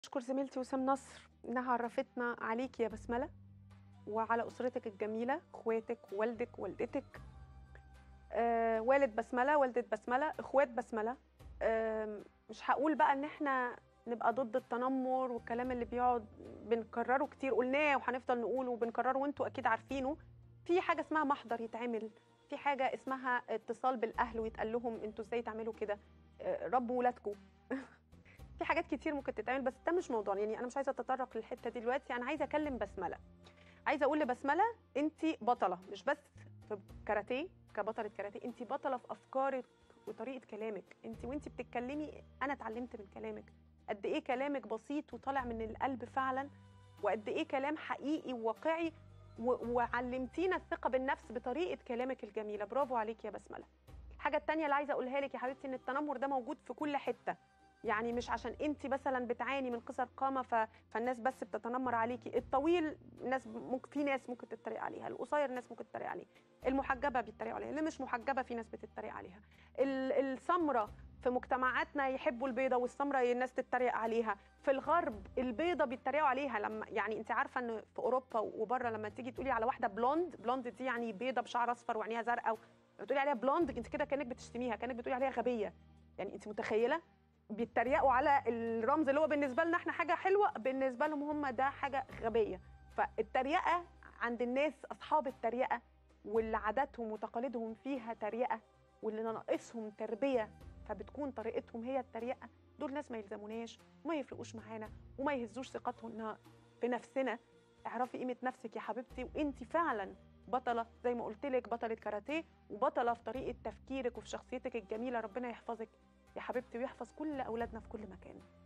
أشكر زميلتي وسام نصر إنها عرفتنا عليك يا بسملة وعلى أسرتك الجميلة إخواتك والدك والدتك آه والد بسملة والدة بسملة إخوات بسملة آه مش هقول بقى إن إحنا نبقى ضد التنمر والكلام اللي بيقعد بنكرره كتير قلناه وهنفضل نقوله وبنكرره وانتوا أكيد عارفينه في حاجة اسمها محضر يتعمل في حاجة اسمها اتصال بالأهل ويتقال لهم انتوا ازاي تعملوا كده آه، ربوا ولادكم في حاجات كتير ممكن تتعمل بس ده مش موضوع يعني انا مش عايزه اتطرق للحته دي دلوقتي انا عايزه اكلم بسمله عايزه اقول لبسمله انت بطله مش بس في كاراتيه كبطله كاراتيه انت بطله في افكارك وطريقه كلامك انت وانت بتتكلمي انا اتعلمت من كلامك قد ايه كلامك بسيط وطالع من القلب فعلا وقد ايه كلام حقيقي وواقعي و- وعلمتينا الثقه بالنفس بطريقه كلامك الجميله برافو عليك يا بسمله الحاجه التانية اللي عايزه اقولها لك يا حبيبتي ان التنمر ده موجود في كل حته يعني مش عشان انت مثلا بتعاني من قصر قامه ف... فالناس بس بتتنمر عليكي الطويل ناس ممكن في ناس ممكن تتريق عليها القصير ناس ممكن تتريق عليه المحجبه بيتريقوا عليها اللي مش محجبه في ناس بتتريق عليها ال... السمره في مجتمعاتنا يحبوا البيضه والسمره الناس تتريق عليها في الغرب البيضه بيتريقوا عليها لما يعني انت عارفه ان في اوروبا وبره لما تيجي تقولي على واحده بلوند بلوند دي يعني بيضه بشعر اصفر وعينيها زرقاء بتقولي عليها بلوند انت كده كانك بتشتميها كانك بتقولي عليها غبيه يعني انت متخيله بيتريقوا على الرمز اللي هو بالنسبه لنا احنا حاجه حلوه بالنسبه لهم هم ده حاجه غبيه فالتريقه عند الناس اصحاب التريقه واللي عاداتهم وتقاليدهم فيها تريقه واللي ناقصهم تربيه فبتكون طريقتهم هي التريقه دول ناس ما يلزموناش وما يفرقوش معانا وما يهزوش ثقتهم في نفسنا اعرفي قيمه نفسك يا حبيبتي وانت فعلا بطله زي ما قلت لك بطله كاراتيه وبطله في طريقه تفكيرك وفي شخصيتك الجميله ربنا يحفظك يا حبيبتي ويحفظ كل اولادنا في كل مكان